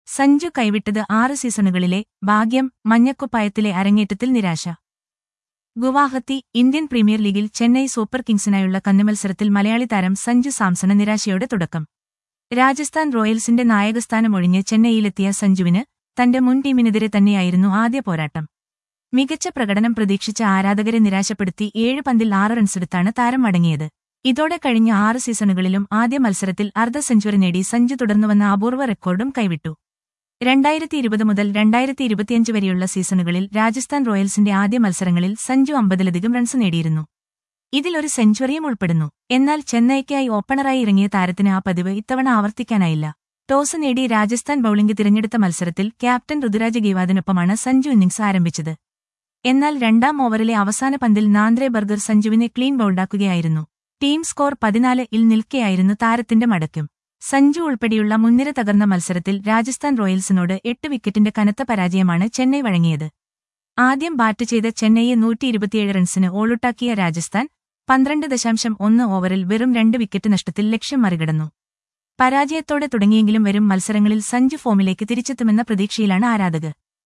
സഞ്ജു കൈവിട്ടത് ആറ് സീസണുകളിലെ ഭാഗ്യം മഞ്ഞക്കുപ്പായത്തിലെ അരങ്ങേറ്റത്തിൽ നിരാശ ഗുവാഹത്തി ഇന്ത്യൻ പ്രീമിയർ ലീഗിൽ ചെന്നൈ സൂപ്പർ കിങ്സിനായുള്ള കന്നുമത്സരത്തിൽ മലയാളി താരം സഞ്ജു സാംസണ് നിരാശയോടെ തുടക്കം രാജസ്ഥാൻ റോയൽസിന്റെ നായകസ്ഥാനമൊഴിഞ്ഞ് ചെന്നൈയിലെത്തിയ സഞ്ജുവിന് തന്റെ മുൻ ടീമിനെതിരെ തന്നെയായിരുന്നു ആദ്യ പോരാട്ടം മികച്ച പ്രകടനം പ്രതീക്ഷിച്ച ആരാധകരെ നിരാശപ്പെടുത്തി ഏഴ് പന്തിൽ ആറ് റൺസെടുത്താണ് താരം മടങ്ങിയത് ഇതോടെ കഴിഞ്ഞ ആറ് സീസണുകളിലും ആദ്യ മത്സരത്തിൽ അർദ്ധ സെഞ്ചുറി നേടി സഞ്ജു തുടർന്നുവന്ന അപൂർവ റെക്കോർഡും കൈവിട്ടു രണ്ടായിരത്തി ഇരുപത് മുതൽ രണ്ടായിരത്തി ഇരുപത്തിയഞ്ച് വരെയുള്ള സീസണുകളിൽ രാജസ്ഥാൻ റോയൽസിന്റെ ആദ്യ മത്സരങ്ങളിൽ സഞ്ജു അമ്പതിലധികം റൺസ് നേടിയിരുന്നു ഇതിലൊരു സെഞ്ചുറിയും ഉൾപ്പെടുന്നു എന്നാൽ ചെന്നൈക്കായി ഓപ്പണറായി ഇറങ്ങിയ താരത്തിന് ആ പതിവ് ഇത്തവണ ആവർത്തിക്കാനായില്ല ടോസ് നേടി രാജസ്ഥാൻ ബൌളിംഗ് തിരഞ്ഞെടുത്ത മത്സരത്തിൽ ക്യാപ്റ്റൻ ഋതുരാജ് ഗേവാദിനൊപ്പമാണ് സഞ്ജു ഇന്നിംഗ്സ് ആരംഭിച്ചത് എന്നാൽ രണ്ടാം ഓവറിലെ അവസാന പന്തിൽ നാന്ദ്രെ ബർഗർ സഞ്ജുവിനെ ക്ലീൻ ബൌൾഡാക്കുകയായിരുന്നു ടീം സ്കോർ പതിനാല് ഇൽ നിൽക്കെയായിരുന്നു താരത്തിന്റെ മടക്കം സഞ്ജു ഉൾപ്പെടെയുള്ള മുൻനിര തകർന്ന മത്സരത്തിൽ രാജസ്ഥാൻ റോയൽസിനോട് എട്ട് വിക്കറ്റിന്റെ കനത്ത പരാജയമാണ് ചെന്നൈ വഴങ്ങിയത് ആദ്യം ബാറ്റ് ചെയ്ത ചെന്നൈയെ നൂറ്റി ഇരുപത്തിയേഴ് റൺസിന് ഓളുട്ടാക്കിയ രാജസ്ഥാൻ പന്ത്രണ്ട് ദശാംശം ഒന്ന് ഓവറിൽ വെറും രണ്ട് വിക്കറ്റ് നഷ്ടത്തിൽ ലക്ഷ്യം മറികടന്നു പരാജയത്തോടെ തുടങ്ങിയെങ്കിലും വരും മത്സരങ്ങളിൽ സഞ്ജു ഫോമിലേക്ക് തിരിച്ചെത്തുമെന്ന പ്രതീക്ഷയിലാണ് ആരാധകർ